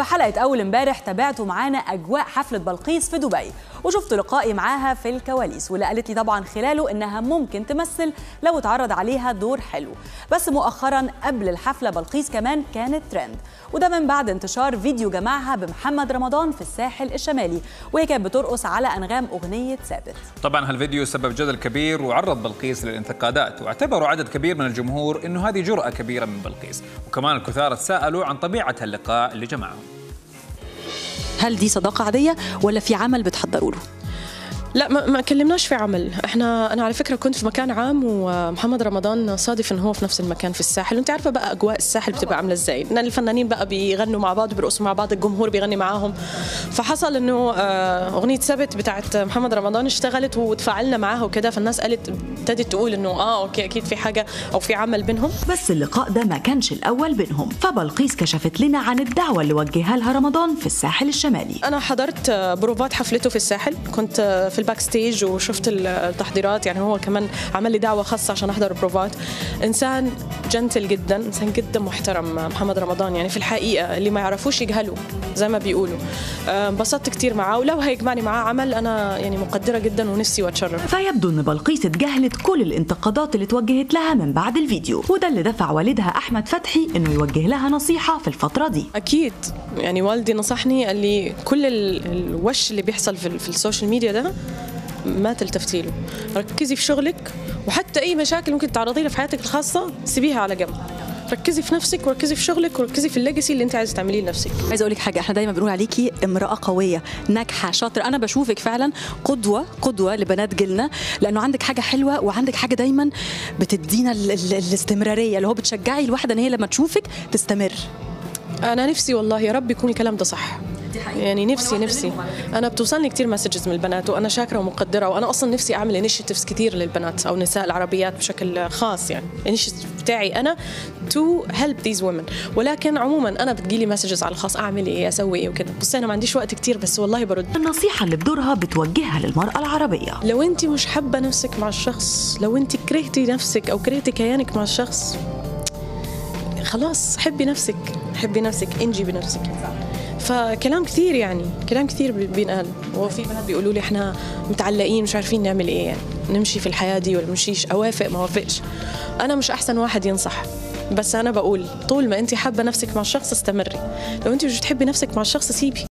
وحلقه اول امبارح تابعتوا معانا اجواء حفله بلقيس في دبي وشفت لقائي معاها في الكواليس واللي قالت لي طبعا خلاله انها ممكن تمثل لو اتعرض عليها دور حلو بس مؤخرا قبل الحفله بلقيس كمان كانت ترند وده من بعد انتشار فيديو جمعها بمحمد رمضان في الساحل الشمالي وهي كانت بترقص على انغام اغنيه ثابت طبعا هالفيديو سبب جدل كبير وعرض بلقيس للانتقادات واعتبروا عدد كبير من الجمهور انه هذه جرأة كبيرة من بلقيس وكمان الكثار تساءلوا عن طبيعة هاللقاء اللي جمعهم هل دي صداقة عادية ولا في عمل بتحضروا له؟ لا ما, ما كلمناش في عمل احنا انا على فكره كنت في مكان عام ومحمد رمضان صادف ان هو في نفس المكان في الساحل وانت عارفه بقى اجواء الساحل بتبقى عامله ازاي ان الفنانين بقى بيغنوا مع بعض بيرقصوا مع بعض الجمهور بيغني معاهم فحصل انه آه، اغنيه ثبت بتاعت محمد رمضان اشتغلت وتفاعلنا معاها وكده فالناس قالت ابتدت تقول انه اه اوكي اكيد في حاجه او في عمل بينهم بس اللقاء ده ما كانش الأول بينهم فبلقيس كشفت لنا عن الدعوة اللي وجهها لها رمضان في الساحل الشمالي انا حضرت آه، بروفات حفلته في الساحل كنت آه، في الباك ستيج وشفت التحضيرات يعني هو كمان عمل لي دعوه خاصه عشان احضر البروفات انسان جنتل جدا انسان جدا محترم محمد رمضان يعني في الحقيقه اللي ما يعرفوش يجهلوا زي ما بيقولوا آه، انبسطت كتير معاه ولو هيجمعني معاه عمل انا يعني مقدره جدا ونفسي واتشرف فيبدو ان بلقيس اتجاهلت كل الانتقادات اللي اتوجهت لها من بعد الفيديو وده اللي دفع والدها احمد فتحي انه يوجه لها نصيحه في الفتره دي اكيد يعني والدي نصحني قال لي كل ال- الوش اللي بيحصل في, في السوشيال ميديا ده ما تلتفتي له ركزي في شغلك وحتى اي مشاكل ممكن تعرضي لها في حياتك الخاصه سيبيها على جنب ركزي في نفسك وركزي في شغلك وركزي في الليجاسي اللي انت عايزه تعمليه لنفسك عايزه اقول لك حاجه احنا دايما بنقول عليكي امراه قويه ناجحه شاطره انا بشوفك فعلا قدوه قدوه لبنات جيلنا لانه عندك حاجه حلوه وعندك حاجه دايما بتدينا ال ال الاستمراريه اللي هو بتشجعي الواحده ان هي لما تشوفك تستمر انا نفسي والله يا رب يكون الكلام ده صح يعني نفسي نفسي انا بتوصلني كتير مسجز من البنات وانا شاكره ومقدره وانا اصلا نفسي اعمل انيشيتيفز كتير للبنات او النساء العربيات بشكل خاص يعني الانيشيتيف بتاعي انا تو هيلب ذيز وومن ولكن عموما انا بتجيلي مسجز على الخاص اعمل ايه اسوي ايه وكده بصي انا ما عنديش وقت كتير بس والله برد النصيحه اللي بدورها بتوجهها للمراه العربيه لو انت مش حابه نفسك مع الشخص لو انت كرهتي نفسك او كرهتي كيانك مع الشخص خلاص حبي نفسك حبي نفسك انجي بنفسك فكلام كثير يعني كلام كثير بي- بينقال وفي بنات بيقولوا لي احنا متعلقين مش عارفين نعمل ايه يعني نمشي في الحياه دي ولا نمشيش اوافق ما اوافقش انا مش احسن واحد ينصح بس انا بقول طول ما انت حابه نفسك مع الشخص استمري لو انت مش بتحبي نفسك مع الشخص سيبي